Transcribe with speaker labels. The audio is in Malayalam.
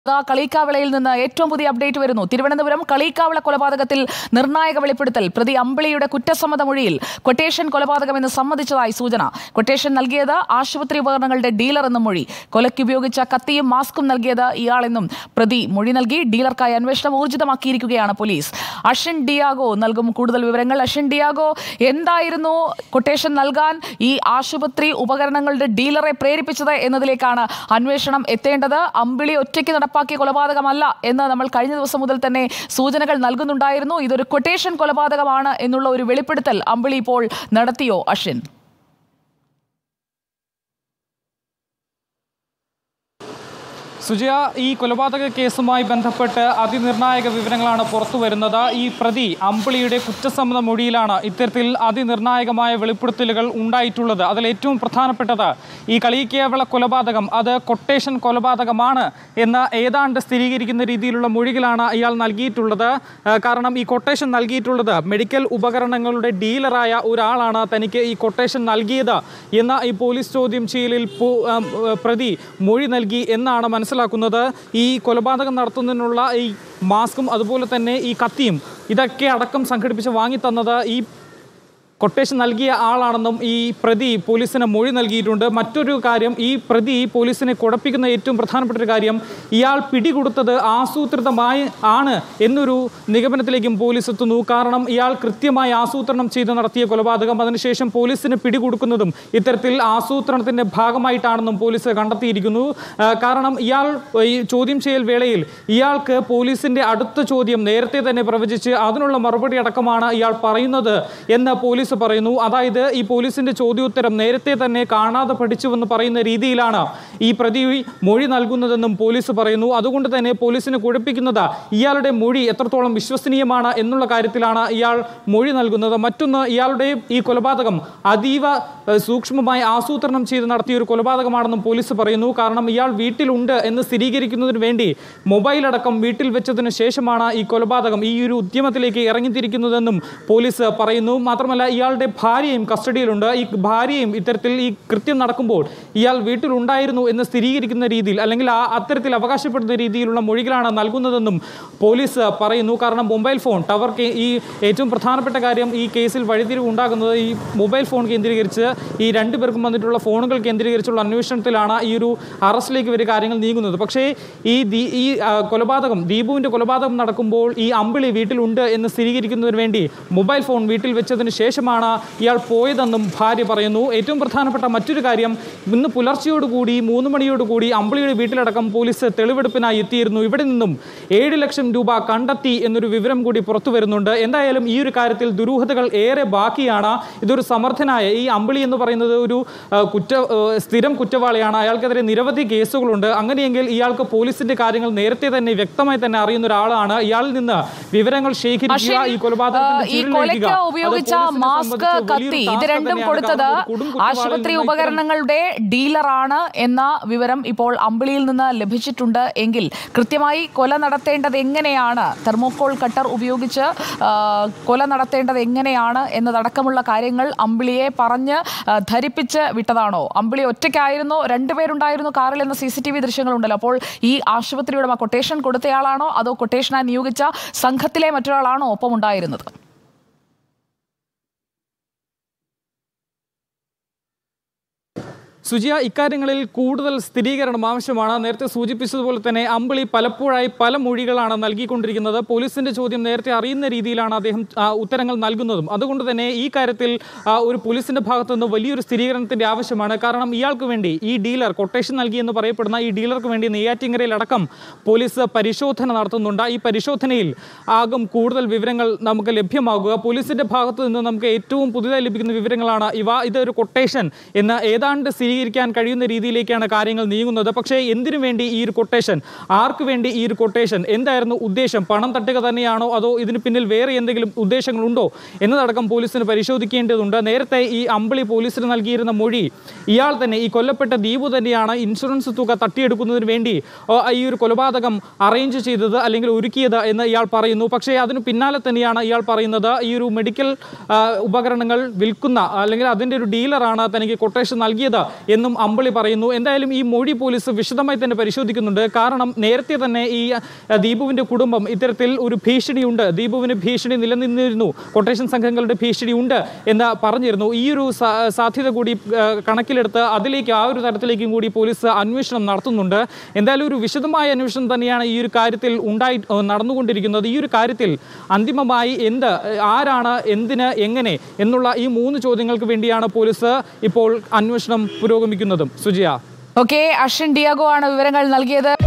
Speaker 1: ദാ കളിക്കാവിളയിൽ നിന്ന് ഏറ്റവും പുതിയ അപ്ഡേറ്റ് വരുന്നു തിരുവനന്തപുരം കളിക്കാവിള കൊലപാതകത്തിൽ നിർണായക വെളിപ്പെടുത്തൽ പ്രതി അമ്പിളിയുടെ കുറ്റസമ്മത മൊഴിയിൽ കൊട്ടേഷൻ കൊലപാതകമെന്ന് സമ്മതിച്ചതായി സൂചന കൊട്ടേഷൻ നൽകിയത് ആശുപത്രി ഉപകരണങ്ങളുടെ ഡീലർ എന്നും മൊഴി കൊലയ്ക്ക് ഉപയോഗിച്ച കത്തിയും മാസ്കും നൽകിയത് ഇയാളെന്നും പ്രതി മൊഴി നൽകി ഡീലർക്കായി അന്വേഷണം ഊർജിതമാക്കിയിരിക്കുകയാണ് പോലീസ് അഷിൻ ഡിയാഗോ നൽകും കൂടുതൽ വിവരങ്ങൾ അഷിൻ ഡിയാഗോ എന്തായിരുന്നു കൊട്ടേഷൻ നൽകാൻ ഈ ആശുപത്രി ഉപകരണങ്ങളുടെ ഡീലറെ പ്രേരിപ്പിച്ചത് എന്നതിലേക്കാണ് അന്വേഷണം എത്തേണ്ടത് അമ്പിളി ഒറ്റയ്ക്ക് നടപ്പാക്കിയ കൊലപാതകമല്ല എന്ന് നമ്മൾ കഴിഞ്ഞ ദിവസം മുതൽ തന്നെ സൂചനകൾ നൽകുന്നുണ്ടായിരുന്നു ഇതൊരു കൊട്ടേഷൻ കൊലപാതകമാണ് എന്നുള്ള ഒരു വെളിപ്പെടുത്തൽ അമ്പിളി ഇപ്പോൾ നടത്തിയോ അഷിൻ
Speaker 2: സുജയ ഈ കൊലപാതക കേസുമായി ബന്ധപ്പെട്ട് അതിനിർണായക വിവരങ്ങളാണ് പുറത്തു വരുന്നത് ഈ പ്രതി അമ്പിളിയുടെ കുറ്റസമ്മത മൊഴിയിലാണ് ഇത്തരത്തിൽ അതിനിർണായകമായ വെളിപ്പെടുത്തലുകൾ ഉണ്ടായിട്ടുള്ളത് അതിൽ ഏറ്റവും പ്രധാനപ്പെട്ടത് ഈ കളിക്കേവള കൊലപാതകം അത് കൊട്ടേഷൻ കൊലപാതകമാണ് എന്ന് ഏതാണ്ട് സ്ഥിരീകരിക്കുന്ന രീതിയിലുള്ള മൊഴികളാണ് ഇയാൾ നൽകിയിട്ടുള്ളത് ആ, കാരണം ഈ കൊട്ടേഷൻ നൽകിയിട്ടുള്ളത് മെഡിക്കൽ ഉപകരണങ്ങളുടെ ഡീലറായ ഒരാളാണ് തനിക്ക് ഈ കൊട്ടേഷൻ നൽകിയത് എന്ന ഈ പോലീസ് ചോദ്യം ചെയ്യലിൽ പു- ആ, പ്രതി മൊഴി നൽകി എന്നാണ് മനസ്സിലാക്കുന്നത് ഈ കൊലപാതകം നടത്തുന്നതിനുള്ള ഈ മാസ്കും അതുപോലെ തന്നെ ഈ കത്തിയും ഇതൊക്കെ അടക്കം സംഘടിപ്പിച്ച് വാങ്ങിത്തന്നത് ഈ കൊട്ടേഷൻ നൽകിയ ആളാണെന്നും ഈ പ്രതി പോലീസിന് മൊഴി നൽകിയിട്ടുണ്ട് മറ്റൊരു കാര്യം ഈ പ്രതി പോലീസിനെ കുഴപ്പിക്കുന്ന ഏറ്റവും പ്രധാനപ്പെട്ട ഒരു കാര്യം ഇയാൾ പിടികൊടുത്തത് ആസൂത്രിതമായി ആണ് എന്നൊരു നിഗമനത്തിലേക്കും പോലീസ് എത്തുന്നു കാരണം ഇയാൾ കൃത്യമായി ആസൂത്രണം ചെയ്ത് നടത്തിയ കൊലപാതകം അതിനുശേഷം പോലീസിന് പിടികൊടുക്കുന്നതും ഇത്തരത്തിൽ ആസൂത്രണത്തിന്റെ ഭാഗമായിട്ടാണെന്നും പോലീസ് കണ്ടെത്തിയിരിക്കുന്നു ആ, കാരണം ഇയാൾ ഈ ചോദ്യം ചെയ്യൽ വേളയിൽ ഇയാൾക്ക് പോലീസിന്റെ അടുത്ത ചോദ്യം നേരത്തെ തന്നെ പ്രവചിച്ച് അതിനുള്ള മറുപടി അടക്കമാണ് ഇയാൾ പറയുന്നത് എന്ന് പോലീസ് പറയുന്നു അതായത് ഈ പോലീസിന്റെ ചോദ്യോത്തരം നേരത്തെ തന്നെ കാണാതെ പഠിച്ചുവെന്ന് പറയുന്ന രീതിയിലാണ് ഈ പ്രതി മൊഴി നൽകുന്നതെന്നും പോലീസ് പറയുന്നു അതുകൊണ്ട് തന്നെ പോലീസിനെ കുഴപ്പിക്കുന്നത് ഇയാളുടെ മൊഴി എത്രത്തോളം വിശ്വസനീയമാണ് എന്നുള്ള കാര്യത്തിലാണ് ഇയാൾ മൊഴി നൽകുന്നത് മറ്റൊന്ന് ഇയാളുടെ ഈ കൊലപാതകം അതീവ ഏഹ്, സൂക്ഷ്മമായി ആസൂത്രണം ചെയ്ത് നടത്തിയ ഒരു കൊലപാതകമാണെന്നും പോലീസ് പറയുന്നു കാരണം ഇയാൾ വീട്ടിലുണ്ട് എന്ന് സ്ഥിരീകരിക്കുന്നതിന് വേണ്ടി മൊബൈൽ അടക്കം വീട്ടിൽ വെച്ചതിന് ശേഷമാണ് ഈ കൊലപാതകം ഈ ഒരു ഉദ്യമത്തിലേക്ക് ഇറങ്ങിത്തിരിക്കുന്നതെന്നും പോലീസ് പറയുന്നു മാത്രമല്ല ഇയാളുടെ ഭാര്യയും കസ്റ്റഡിയിലുണ്ട് ഈ ഭാര്യയും ഇത്തരത്തിൽ ഈ കൃത്യം നടക്കുമ്പോൾ ഇയാൾ വീട്ടിലുണ്ടായിരുന്നു എന്ന് സ്ഥിരീകരിക്കുന്ന രീതിയിൽ അല്ലെങ്കിൽ ആ അത്തരത്തിൽ അവകാശപ്പെടുന്ന രീതിയിലുള്ള മൊഴികളാണ് നൽകുന്നതെന്നും പോലീസ് പറയുന്നു കാരണം മൊബൈൽ ഫോൺ ടവർ കേ- ഈ ഏറ്റവും പ്രധാനപ്പെട്ട കാര്യം ഈ കേസിൽ വഴിതിരിവ് ഉണ്ടാകുന്നത് ഈ മൊബൈൽ ഫോൺ കേന്ദ്രീകരിച്ച് ഈ രണ്ടുപേർക്കും വന്നിട്ടുള്ള ഫോണുകൾ കേന്ദ്രീകരിച്ചുള്ള അന്വേഷണത്തിലാണ് ഈ ഒരു അറസ്റ്റിലേക്ക് വരെ കാര്യങ്ങൾ നീങ്ങുന്നത് പക്ഷേ ഈ ദീ- ഈ ആ, കൊലപാതകം ദീപുവിൻ്റെ കൊലപാതകം നടക്കുമ്പോൾ ഈ അമ്പിളി വീട്ടിലുണ്ട് എന്ന് സ്ഥിരീകരിക്കുന്നതിന് വേണ്ടി മൊബൈൽ ഫോൺ വീട്ടിൽ വെച്ചതിന് ശേഷമാണ് ഇയാൾ പോയതെന്നും ഭാര്യ പറയുന്നു ഏറ്റവും പ്രധാനപ്പെട്ട മറ്റൊരു കാര്യം ഇന്ന് പുലർച്ചയോടുകൂടി മൂന്ന് മണിയോടുകൂടി അമ്പിളിയുടെ വീട്ടിലടക്കം പോലീസ് തെളിവെടുപ്പിനായി എത്തിയിരുന്നു ഇവിടെ നിന്നും ഏഴ് ലക്ഷം രൂപ കണ്ടെത്തി എന്നൊരു വിവരം കൂടി പുറത്തു വരുന്നുണ്ട് എന്തായാലും ഈ ഒരു കാര്യത്തിൽ ദുരൂഹതകൾ ഏറെ ബാക്കിയാണ് ഇതൊരു സമർത്ഥനായ ഈ അമ്പിളി എന്ന് പറയുന്നത് ഒരു ആ, കുറ്റ ആ, സ്ഥിരം കുറ്റവാളിയാണ് അയാൾക്കെതിരെ നിരവധി കേസുകളുണ്ട് അങ്ങനെയെങ്കിൽ ഇയാൾക്ക് പോലീസിന്റെ കാര്യങ്ങൾ നേരത്തെ തന്നെ വ്യക്തമായി തന്നെ അറിയുന്ന ഒരാളാണ് ഇയാളിൽ നിന്ന് വിവരങ്ങൾ ശേഖരിക്കുക
Speaker 1: അശ്വിൻ,
Speaker 2: ഈ കൊലപാതകത്തിന്റെ
Speaker 1: ഈ
Speaker 2: ചുരുളിലേക്കുക.
Speaker 1: കൊലയ്ക്ക്
Speaker 2: അത്
Speaker 1: ഉപയോഗിച്ച
Speaker 2: പോലീസിനെ
Speaker 1: മാസ്ക്
Speaker 2: സംബന്ധിച്ച്
Speaker 1: കത്തി
Speaker 2: വലിയൊരു
Speaker 1: ഇത്
Speaker 2: task
Speaker 1: രണ്ടും
Speaker 2: തന്നെയാണ്.
Speaker 1: കൊടുത്തത്
Speaker 2: കാരണം ഒരു കൊടും കുറ്റവാളിയിൽ
Speaker 1: ആശുപത്രി
Speaker 2: നിന്ന് ഇത്തരം
Speaker 1: ഉപകരണങ്ങളുടെ ഡീലറാണ് എന്ന വിവരം ഇപ്പോൾ അമ്പിളിയിൽ നിന്ന് ലഭിച്ചിട്ടുണ്ട് എങ്കിൽ കൃത്യമായി കൊല നടത്തേണ്ടത് എങ്ങനെയാണ് തെർമോക്കോൾ കട്ടർ ഉപയോഗിച്ച് ആ, കൊല നടത്തേണ്ടത് എങ്ങനെയാണ് എന്നതടക്കമുള്ള കാര്യങ്ങൾ അമ്പിളിയെ പറഞ്ഞ് ആ, ധരിപ്പിച്ച് വിട്ടതാണോ അമ്പിളി ഒറ്റയ്ക്കായിരുന്നോ രണ്ടുപേരുണ്ടായിരുന്നു കാറിൽ എന്ന സി സി ടി വി ദൃശ്യങ്ങളുണ്ടല്ലോ അപ്പോൾ ഈ ആശുപത്രി ഉടമ കൊട്ടേഷൻ കൊടുത്തയാളാണോ അതോ കൊട്ടേഷനായി നിയോഗിച്ച സംഘത്തിലെ മറ്റൊരാളാണോ ഒപ്പമുണ്ടായിരുന്നത്
Speaker 2: സുജിയ ഇക്കാര്യങ്ങളിൽ കൂടുതൽ സ്ഥിരീകരണം ആവശ്യമാണ് നേരത്തെ സൂചിപ്പിച്ചതുപോലെ തന്നെ അമ്പിളി പലപ്പോഴായി പല മൊഴികളാണ് നൽകിക്കൊണ്ടിരിക്കുന്നത് പോലീസിന്റെ ചോദ്യം നേരത്തെ അറിയുന്ന രീതിയിലാണ് അദ്ദേഹം ആ, ഉത്തരങ്ങൾ നൽകുന്നതും അതുകൊണ്ട് തന്നെ ഈ കാര്യത്തിൽ ആ, ഒരു പോലീസിന്റെ ഭാഗത്തു നിന്ന് വലിയൊരു സ്ഥിരീകരണത്തിന്റെ ആവശ്യമാണ് കാരണം ഇയാൾക്ക് വേണ്ടി ഈ ഡീലർ കൊട്ടേഷൻ നൽകിയെന്ന് പറയപ്പെടുന്ന ഈ ഡീലർക്ക് വേണ്ടി നെയ്യാറ്റിങ്കരയിലടക്കം പോലീസ് പരിശോധന നടത്തുന്നുണ്ട് ഈ പരിശോധനയിൽ ആകും കൂടുതൽ വിവരങ്ങൾ നമുക്ക് ലഭ്യമാകുക പോലീസിന്റെ ഭാഗത്തു നിന്ന് നമുക്ക് ഏറ്റവും പുതുതായി ലഭിക്കുന്ന വിവരങ്ങളാണ് ഇവ ഇതൊരു കൊട്ടേഷൻ എന്ന് ഏതാണ്ട് സ്ഥിരീകരിക്കാൻ കഴിയുന്ന രീതിയിലേക്കാണ് കാര്യങ്ങൾ നീങ്ങുന്നത് പക്ഷേ എന്തിനു വേണ്ടി ഈ ഒരു കൊട്ടേഷൻ ആർക്ക് വേണ്ടി ഈ ഒരു കൊട്ടേഷൻ എന്തായിരുന്നു ഉദ്ദേശം പണം തട്ടുക തന്നെയാണോ അതോ ഇതിന് പിന്നിൽ വേറെ എന്തെങ്കിലും ഉദ്ദേശങ്ങളുണ്ടോ എന്നതടക്കം പോലീസിന് പരിശോധിക്കേണ്ടതുണ്ട് നേരത്തെ ഈ അമ്പിളി പോലീസിന് നൽകിയിരുന്ന മൊഴി ഇയാൾ തന്നെ ഈ കൊല്ലപ്പെട്ട ദീപു തന്നെയാണ് ഇൻഷുറൻസ് തുക തട്ടിയെടുക്കുന്നതിന് വേണ്ടി ഓ, ഈ ഒരു കൊലപാതകം അറേഞ്ച് ചെയ്തത് അല്ലെങ്കിൽ ഒരുക്കിയത് എന്ന് ഇയാൾ പറയുന്നു പക്ഷേ അതിന് പിന്നാലെ തന്നെയാണ് ഇയാൾ പറയുന്നത് ഈ ഒരു മെഡിക്കൽ ആ, ഉപകരണങ്ങൾ വിൽക്കുന്ന അല്ലെങ്കിൽ അതിൻ്റെ ഒരു ഡീലറാണ് തനിക്ക് കൊട്ടേഷൻ നൽകിയത് എന്നും അമ്പിളി പറയുന്നു എന്തായാലും ഈ മൊഴി പോലീസ് വിശദമായി തന്നെ പരിശോധിക്കുന്നുണ്ട് കാരണം നേരത്തെ തന്നെ ഈ അഹ്, ദീപുവിന്റെ കുടുംബം ഇത്തരത്തിൽ ഒരു ഭീഷണിയുണ്ട് ദീപുവിന് ഭീഷണി നിലനിന്നിരുന്നു കൊട്ടേഷൻ സംഘങ്ങളുടെ ഭീഷണി ഉണ്ട് എന്ന് പറഞ്ഞിരുന്നു ഈ ഒരു സാ- സാധ്യത കൂടി അഹ്, കണക്കിലെടുത്ത് അതിലേക്ക് ആ ഒരു തരത്തിലേക്കും കൂടി പോലീസ് അന്വേഷണം നടത്തുന്നുണ്ട് എന്തായാലും ഒരു വിശദമായ അന്വേഷണം തന്നെയാണ് ഈ ഒരു കാര്യത്തിൽ ഉണ്ടായി അഹ്, നടന്നുകൊണ്ടിരിക്കുന്നത് ഈ ഒരു കാര്യത്തിൽ അന്തിമമായി എന്ത് അഹ്, ആരാണ് എന്തിന് എങ്ങനെ എന്നുള്ള ഈ മൂന്ന് ചോദ്യങ്ങൾക്ക് വേണ്ടിയാണ് പോലീസ് ഇപ്പോൾ അന്വേഷണം പുരോഗമിക്കുന്നതും സുജിയ
Speaker 1: ഓക്കെ അശ്വിൻ ഡിയാഗോ ആണ് വിവരങ്ങൾ നൽകിയത്